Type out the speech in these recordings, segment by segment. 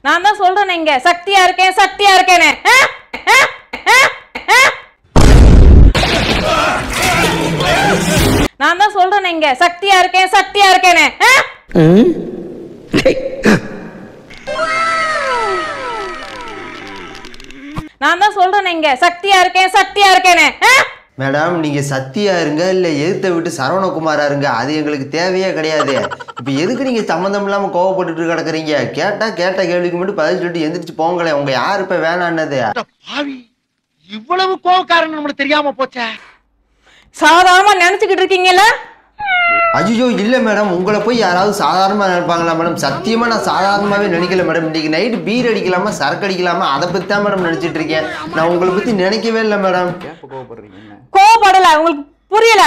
நான் தான் சொல்றேன் இங்க சக்தியா இருக்கேன் சக்தியா இருக்கேன்னு ஆ? ஆ? ஆ? ஆ? நான் தான் சொல்றேன் இங்க சக்தியா இருக்கேன் சக்தியா இருக்கேன்னு ஆ? நான் தான் சொல்றேன் இங்க சக்தியா இருக்கேன் சக்தியா இருக்கேன்னு ஆ? மேடம் நீங்க சத்தியா இருங்க இல்ல எதிர்த்த விட்டு சரவணகுமாரா இருங்க அது எங்களுக்கு தேவையே கிடையாது இப்ப எதுக்கு நீங்க சம்மந்தம் இல்லாம கோவப்பட்டுட்டு கிடக்குறீங்க கேட்டா கேட்ட கேள்விக்கு மட்டும் பதில் சொல்லிட்டு எந்திரிச்சு போங்களேன் உங்க யார் இப்ப வேணான்னது பாவி இவ்வளவு கோவக்காரன் நம்மளுக்கு தெரியாம போச்சே சாதாரணமா நினைச்சுக்கிட்டு இருக்கீங்கல்ல ஐயோ இல்ல மேடம் உங்களை போய் யாராவது சாதாரணமா நினைப்பாங்களா மேடம் சத்தியமா நான் சாதாரணமாவே நினைக்கல மேடம் இன்னைக்கு நைட்டு பீர் அடிக்கலாமா சரக்கு அடிக்கலாமா அதை பத்தி தான் மேடம் நினைச்சிட்டு இருக்கேன் நான் உங்களை பத்தி நினைக்கவே இல்லை மேடம் கோவப்படல உங்களுக்கு புரியல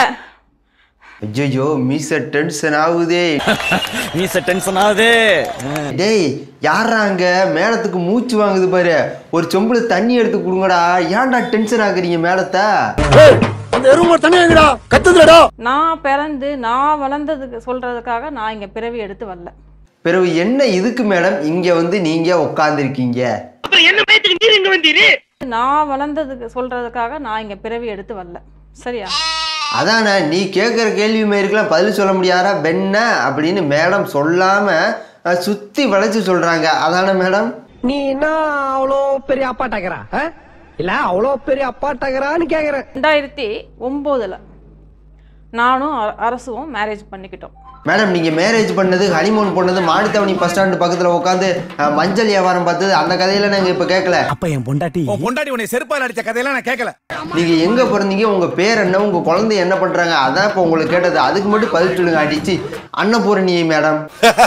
ஐயோ மீச டென்ஷன் ஆகுதே மீச டென்ஷன் ஆகுது டேய் யாரா அங்க மேடத்துக்கு மூச்சு வாங்குது பாரு ஒரு சொம்புல தண்ணி எடுத்து கொடுங்கடா ஏன்டா டென்ஷன் ஆகுறீங்க மேடத்தை அந்த எருமை தண்ணி எங்கடா கத்துதுடா நான் பிறந்து நான் வளர்ந்ததுக்கு சொல்றதுக்காக நான் இங்க பிறவி எடுத்து வரல பிறகு என்ன இதுக்கு மேடம் இங்க வந்து நீங்க உட்காந்துருக்கீங்க அப்புறம் என்ன பயத்துக்கு நீர் இங்க வந்தீரு நான் வளர்ந்ததுக்கு சொல்றதுக்காக நான் இங்க பிறவி எடுத்து வரல சரியா அதானே நீ கேட்குற கேள்வி மாரிக்கெல்லாம் பதில் சொல்ல முடியாதா வெண்ண அப்படின்னு மேடம் சொல்லாம அஹ், சுத்தி வளைச்சு சொல்றாங்க அதானே மேடம் நீ என்ன அவ்வளோ பெரிய அப்பாட்டாக்கிறா இல்ல அவ்வளோ பெரிய அப்பாட்டாக்கிறான்னு கேக்குறேன் ரெண்டாயிரத்தி ஒம்போதுல நானும் அ- அரசும் மேரேஜ் பண்ணிக்கிட்டோம் மேடம் நீங்க மேரேஜ் பண்ணது ஹனிமூன் பண்ணது மாடுத்தவணி பஸ் ஸ்டாண்டு பக்கத்துல உட்காந்து மஞ்சள் வியாபாரம் பார்த்தது அந்த கதையில நாங்க இப்ப கேட்கல அப்ப என் பொண்டாட்டி உன் பொண்டாட்டி உன்னை செருப்பால் அடிச்ச கதையெல்லாம் நான் கேட்கல நீங்க எங்க பிறந்தீங்க உங்க பேர் என்ன உங்க குழந்தை என்ன பண்றாங்க அதான் இப்ப உங்களுக்கு கேட்டது அதுக்கு மட்டும் பதில் சொல்லுங்க அடிச்சு அன்னபூரணி மேடம்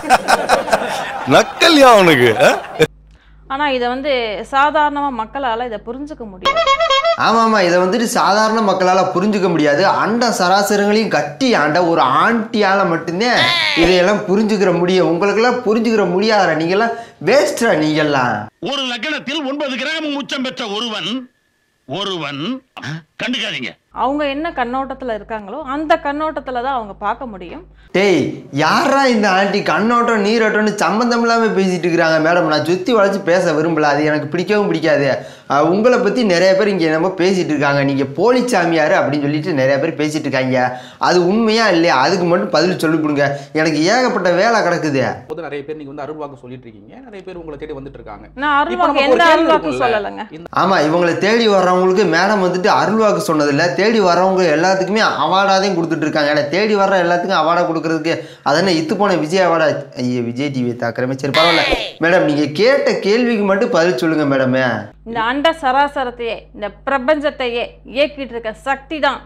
நக்கல்யா அவனுக்கு ஆனா இதை வந்து சாதாரணமா மக்களால இதை புரிஞ்சுக்க முடியும் ஆமா ஆமா இதை வந்துட்டு சாதாரண மக்களால புரிஞ்சுக்க முடியாது அண்ட சராசரங்களையும் கட்டி ஆண்ட ஒரு ஆண்டியால மட்டும்தான் இதையெல்லாம் புரிஞ்சுக்கிற முடியும் உங்களுக்கெல்லாம் புரிஞ்சுக்கிற முடியாதா நீங்கெல்லாம் வேஸ்டா நீங்கெல்லாம் ஒரு லக்னத்தில் ஒன்பது கிராம் உச்சம் பெற்ற ஒருவன் ஒருவன் கண்டுக்காதீங்க அவங்க என்ன கண்ணோட்டத்துல இருக்காங்களோ அந்த கண்ணோட்டத்துல தான் அவங்க பார்க்க முடியும் டேய் யாரா இந்த ஆண்டி கண்ணோட்டம் நீரோட்டம்னு சம்மந்தம் இல்லாம பேசிட்டு இருக்கிறாங்க மேடம் நான் சுத்தி வளைச்சு பேச விரும்பல அது எனக்கு பிடிக்கவும் பிடிக்காது அஹ், உங்களை பத்தி நிறைய பேர் இங்க என்னமோ பேசிட்டு இருக்காங்க நீங்க போலி சாமியார் அப்படின்னு சொல்லிட்டு நிறைய பேர் பேசிட்டு இருக்காங்க அது உண்மையா இல்லையா அதுக்கு மட்டும் பதில் சொல்லிவிடுங்க எனக்கு ஏகப்பட்ட வேலை கிடக்குது போது நிறைய பேர் நீங்க வந்து அருள்வாக்கு சொல்லிட்டு இருக்கீங்க நிறைய பேர் உங்களை தேடி வந்துட்டு இருக்காங்க நான் இப்ப அருள்வாக்கு நமக்கு ஒரு எந்த கேள்வி அருள்வாக்கும் இருக்கும்ல. சொல்லலைங்க இந்த ஆமா இவங்களை தேடி வர்றவங்களுக்கு மேடம் வந்துட்டு அருள்வாக்கு சொன்னதில்ல தேடி வர்றவங்க எல்லாத்துக்குமே அவார்டாதையும் கொடுத்துட்டு இருக்காங்க ஏன்னா தேடி வர்ற எல்லாத்துக்கும் அவார்டா கொடுக்கறதுக்கு அதென்ன இத்து போன விஜய் அவார்டா ஐயோ விஜய் டிவி தாக்குறமே சரி பரவாயில்ல மேடம் நீங்க கேட்ட கேள்விக்கு மட்டும் பதில் சொல்லுங்க மேடமே இந்த அண்ட சராசரத்தையே இந்த பிரபஞ்சத்தையே இயக்கிட்டு இருக்க சக்தி தான்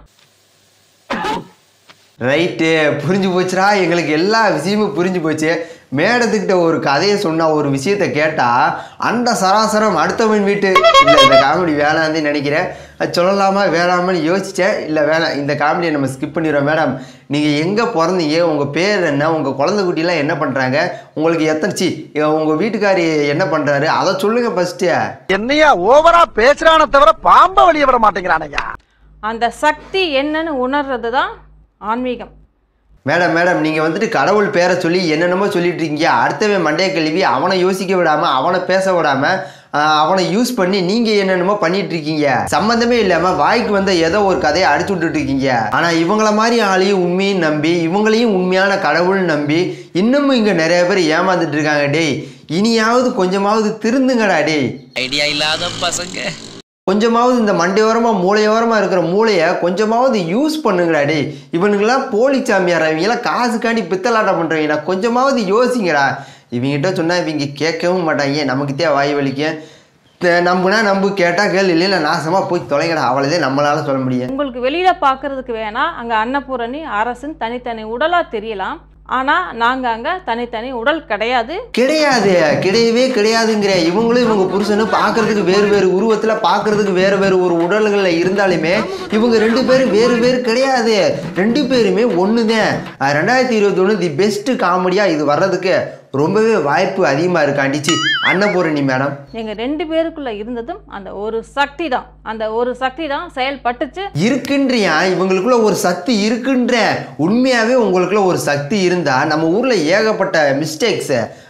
ரைட்டு புரிஞ்சு போச்சுடா எங்களுக்கு எல்லா விஷயமும் புரிஞ்சு போச்சு மேடத்துக்கிட்ட ஒரு கதையை சொன்னா ஒரு விஷயத்த கேட்டா அண்ட சராசரம் அடுத்தவன் வீட்டு இல்லை இந்த காமெடி வேணான்னு நினைக்கிறேன் அது சொல்லலாமா வேணாமான்னு யோசிச்சேன் இல்லை வேணாம் இந்த காமெடியை நம்ம ஸ்கிப் பண்ணிடுறோம் மேடம் நீங்கள் எங்கே பிறந்தீங்க உங்கள் பேர் என்ன உங்கள் குழந்தை குட்டிலாம் என்ன பண்ணுறாங்க உங்களுக்கு எத்தனை சி உங்கள் வீட்டுக்காரி என்ன பண்ணுறாரு அதை சொல்லுங்கள் ஃபஸ்ட்டு என்னையா ஓவரா பேசுறான தவிர பாம்ப வெளிய விட மாட்டேங்கிறானையா அந்த சக்தி என்னன்னு உணர்றது தான் ஆன்மீகம் மேடம் மேடம் நீங்கள் வந்துட்டு கடவுள் பேரை சொல்லி என்னென்னமோ சொல்லிட்டு இருக்கீங்க அடுத்தவன் மண்டைய கழுவி அவனை யோசிக்க விடாமல் அவனை பேச விடாமல் அவனை யூஸ் பண்ணி நீங்கள் என்னென்னமோ பண்ணிட்டு இருக்கீங்க சம்மந்தமே இல்லாமல் வாய்க்கு வந்த ஏதோ ஒரு கதையை அடிச்சு விட்டுட்டு இருக்கீங்க ஆனால் இவங்கள மாதிரி ஆளையும் உண்மையும் நம்பி இவங்களையும் உண்மையான கடவுள் நம்பி இன்னமும் இங்கே நிறைய பேர் ஏமாந்துட்டு இருக்காங்க டேய் இனியாவது கொஞ்சமாவது திருந்துங்கடா டேய் ஐடியா இல்லாத பசங்க கொஞ்சமாவது இந்த மண்டையோரமாக மூளையோரமாக இருக்கிற மூளையை கொஞ்சமாவது யூஸ் பண்ணுங்கடா டேய் இவனுங்கெல்லாம் போலி சாமியார் இவங்கெல்லாம் காசுக்காண்டி பித்தலாட்டம் பண்ணுறவங்கடா கொஞ்சமாவது யோசிங்கடா இவங்ககிட்ட சொன்னால் இவங்க கேட்கவும் மாட்டாங்க நமக்குத்தே வாய் வலிக்கும் த- நம்புனா நம்பு கேட்டால் கேள் இல்லைன்னா நாசமாக போய் தொலைங்கடா அவ்வளோதே நம்மளால சொல்ல முடியும் உங்களுக்கு வெளியில பார்க்கறதுக்கு வேணா அங்க அன்னபூரணி அரசன் தனித்தனி உடலா தெரியலாம் ஆனா நாங்க அங்க தனித்தனி உடல் கிடையாது கிடையாது கிடையவே கிடையாதுங்கிற இவங்களும் இவங்க புருஷனும் பார்க்கறதுக்கு வேறு வேறு உருவத்தில் பார்க்கறதுக்கு வேறு வேறு ஒரு உடல்களில் இருந்தாலுமே இவங்க ரெண்டு பேரும் வேறு வேறு கிடையாது ரெண்டு பேருமே ஒன்று தான் ரெண்டாயிரத்தி இருபத்தொன்று தி பெஸ்ட் காமெடியாக இது வர்றதுக்கு ரொம்பவே வாய்ப்பு அதிகமாக இருக்காண்டிச்சு அன்னபூரணி மேடம் எங்க ரெண்டு பேருக்குள்ள இருந்ததும் அந்த ஒரு சக்தி தான் அந்த ஒரு சக்தி தான் செயல்பட்டுச்சு இருக்குன்றியா இவங்களுக்குள்ள ஒரு சக்தி இருக்குன்ற உண்மையாவே உங்களுக்குள்ள ஒரு சக்தி இருந்தா நம்ம ஊர்ல ஏகப்பட்ட மிஸ்டேக்ஸ்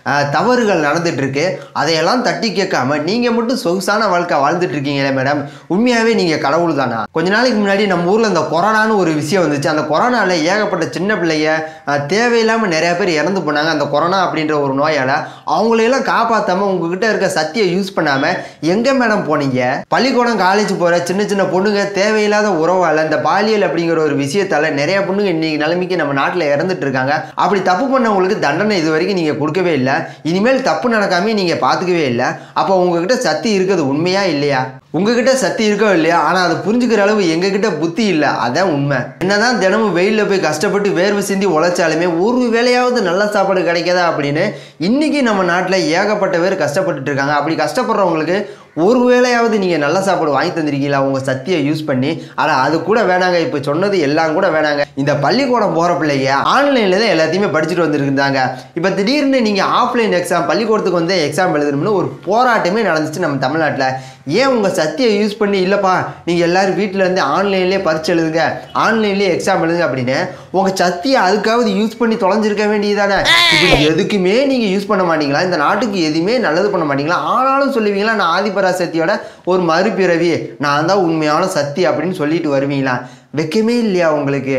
அஹ், தவறுகள் நடந்துட்டு இருக்கு அதையெல்லாம் தட்டி கேட்காம நீங்க மட்டும் சொகுசான வாழ்க்கை வாழ்ந்துட்டு இருக்கீங்களே மேடம் உண்மையாவே நீங்க கடவுள் தானா கொஞ்ச நாளைக்கு முன்னாடி நம்ம ஊர்ல இந்த கொரோனான்னு ஒரு விஷயம் வந்துச்சு அந்த கொரோனால ஏகப்பட்ட சின்ன பிள்ளைய அஹ், தேவையில்லாம நிறைய பேர் இறந்து போனாங்க அந்த கொரோனா அப்படின்ற ஒரு நோயால அவங்களையெல்லாம் காப்பாத்தாம உங்ககிட்ட இருக்க சத்தியை யூஸ் பண்ணாம எங்க மேடம் போனீங்க பள்ளிக்கூடம் காலேஜ் போற சின்ன சின்ன பொண்ணுங்க தேவையில்லாத உறவால இந்த பாலியல் அப்படிங்கிற ஒரு விஷயத்தால நிறைய பொண்ணுங்க இன்னைக்கு நிலைமைக்கு நம்ம நாட்டில் இறந்துட்டு இருக்காங்க அப்படி தப்பு பண்ணவங்களுக்கு தண்டனை இது வரைக்கும் நீங்க கொடுக்கவே இல்லை இனிமேல் தப்பு நடக்காம நீங்க பாத்துக்கவே இல்லை அப்போ உங்ககிட்ட சக்தி இருக்கிறது உண்மையா இல்லையா உங்ககிட்ட சக்தி இருக்கோ இல்லையா ஆனா அதை புரிஞ்சுக்கிற அளவு எங்ககிட்ட புத்தி இல்லை அதான் உண்மை என்னதான் தினமும் வெயில்ல போய் கஷ்டப்பட்டு வேர்வை சிந்தி உழைச்சாலுமே ஒரு வேளையாவது நல்ல சாப்பாடு கிடைக்காதா அப்படின்னு இன்னைக்கு நம்ம நாட்டில் ஏகப்பட்ட பேர் கஷ்டப்பட்டுட்டு இருக்காங்க அப்படி கஷ்டப்படுறவங்களுக்கு ஒரு வேளையாவது நீங்கள் நல்ல சாப்பாடு வாங்கி தந்திருக்கீங்களா உங்கள் சத்தியை யூஸ் பண்ணி ஆனால் அது கூட வேணாங்க இப்போ சொன்னது எல்லாம் கூட வேணாங்க இந்த பள்ளிக்கூடம் போகிற பிள்ளைங்க ஆன்லைனில் தான் எல்லாத்தையுமே படிச்சுட்டு வந்துருந்தாங்க இப்போ திடீர்னு நீங்கள் ஆஃப்லைன் எக்ஸாம் பள்ளிக்கூடத்துக்கு வந்து எக்ஸாம் எழுதணும்னு ஒரு போராட்டமே நடந்துச்சு நம்ம தமிழ்நாட்டில் ஏன் உங்கள் சத்தியை யூஸ் பண்ணி இல்லைப்பா நீங்கள் எல்லாரும் வீட்டில் இருந்து ஆன்லைன்லேயே பரிச்சு எழுதுங்க ஆன்லைன்லேயே எக்ஸாம் எழுதுங்க அப்படின்னு உங்கள் சத்தியை அதுக்காவது யூஸ் பண்ணி தொலைஞ்சிருக்க வேண்டியதானே இப்படி எதுக்குமே நீங்கள் யூஸ் பண்ண மாட்டீங்களா இந்த நாட்டுக்கு எதுவுமே நல்லது பண்ண மாட்டீங்களா ஆனாலும் சொல்லுவீங்களா நான் ஆதிபராசக்தியோட ஒரு மறுபிறவி நான் தான் உண்மையான சக்தி அப்படின்னு சொல்லிட்டு வருவீங்களா வெக்கமே இல்லையா உங்களுக்கு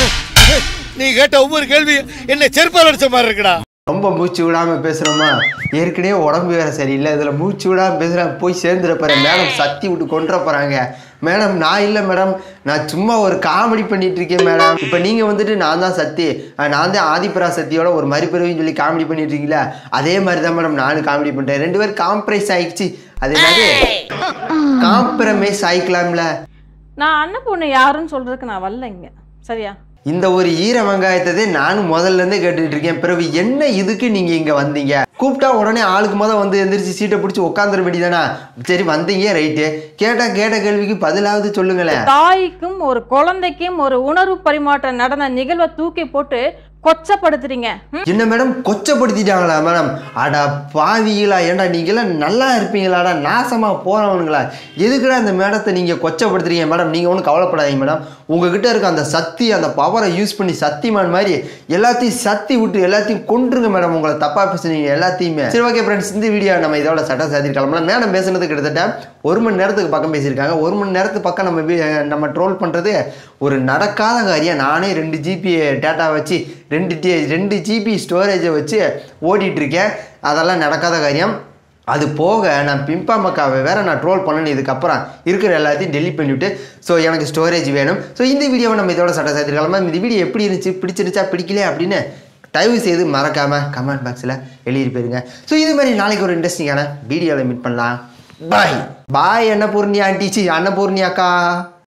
நீ கேட்ட ஒவ்வொரு கேள்வி என்ன செருப்பால் அடிச்ச மாதிரி இருக்குடா ரொம்ப மூச்சு விடாம பேசுறோமா ஏற்கனவே உடம்பு வேற சரியில்லை இதுல மூச்சு விடாம பேசுறேன் போய் சேர்ந்துட போறேன் மேடம் சத்தி விட்டு கொண்டுற போறாங்க மேடம் நான் இல்லை மேடம் நான் சும்மா ஒரு காமெடி பண்ணிட்டு இருக்கேன் மேடம் இப்போ நீங்க வந்துட்டு நான் தான் சத்தி அஹ் நான் தான் ஆதிபரா சத்தியோட ஒரு மறுபிறவின்னு சொல்லி காமெடி பண்ணிட்டு இருக்கீங்களா அதே மாதிரி தான் மேடம் நானும் காமெடி பண்றேன் ரெண்டு பேரும் காம்ப்ரைஸ் ஆயிடுச்சு அது என்னது காம்ப்ரமைஸ் ஆயிக்கலாம்ல நான் அன்னபொண்ணு யாருன்னு சொல்றதுக்கு நான் வரல இங்க சரியா இந்த ஒரு ஈர வெங்காயத்தை நானும் முதல்ல இருந்தே கேட்டுட்டு இருக்கேன் பிறகு என்ன இதுக்கு நீங்க இங்க வந்தீங்க கூப்பிட்டா உடனே ஆளுக்கு முத வந்து எந்திரிச்சு சீட்டை பிடிச்சி உட்காந்துட வேண்டியதானா சரி வந்தீங்க ரைட்டு கேட்டா கேட்ட கேள்விக்கு பதிலாவது சொல்லுங்களேன் தாய்க்கும் ஒரு குழந்தைக்கும் ஒரு உணர்வு பரிமாற்றம் நடந்த நிகழ்வை தூக்கி போட்டு கொச்சப்படுத்துறீங்க ம்? என்ன மேடம் கொச்சப்படுத்திட்டாங்களா மேடம் அட பாவிகளா ஏன்டா நீங்களாம் நல்லா இருப்பீங்களாடா நாசமா போறவனுங்களா எதுக்குடா அந்த மேடத்தை நீங்க கொச்சப்படுத்துறீங்க மேடம் நீங்க ஒன்றும் கவலைப்படாதீங்க மேடம் உங்ககிட்ட இருக்க அந்த சக்தி அந்த பவரை யூஸ் பண்ணி சக்திமான் மாதிரி எல்லாத்தையும் சக்தி விட்டு எல்லாத்தையும் கொன்றுங்க மேடம் உங்களை தப்பா பேசுனீங்க எல்லாத்தையுமே சரி ஓகே ஃப்ரெண்ட்ஸ் இந்த வீடியோ நம்ம இதோட சட்ட சாதி கிளம்பலாம் மேடம் பேசுனது கிட்டத்தட்ட ஒரு மணி நேரத்துக்கு பக்கம் பேசியிருக்காங்க ஒரு மணி நேரத்துக்கு பக்கம் நம்ம வி- நம்ம ட்ரோல் பண்ணுறது ஒரு நடக்காத காரியம் நானே ரெண்டு ஜிபி டேட்டா வச்சு ரெண்டு டி ரெண்டு ஜிபி ஸ்டோரேஜை வச்சு ஓடிட்டு இருக்கேன் அதெல்லாம் நடக்காத காரியம் அது போக நான் பிம்பா மக்காவை வேற நான் ட்ரோல் பண்ணணும் இதுக்கப்புறம் இருக்கிற எல்லாத்தையும் டெலிட் பண்ணிவிட்டு ஸோ எனக்கு ஸ்டோரேஜ் வேணும் ஸோ இந்த வீடியோவை நம்ம இதோட சட்ட சேர்த்துக்கலாம் இந்த வீடியோ எப்படி இருந்துச்சு பிடிச்சிருச்சா பிடிக்கல அப்படின்னு தயவு செய்து மறக்காமல் கமெண்ட் பாக்ஸில் எழுதி போயிருங்க ஸோ இது மாதிரி நாளைக்கு ஒரு இன்ட்ரெஸ்டிங்கான வீடியோவில் மீட் பண்ணலாம் பாய் பாய் அன்னபூர்ணி ஆண்டிச்சி அன்னபூர்ணி அக்கா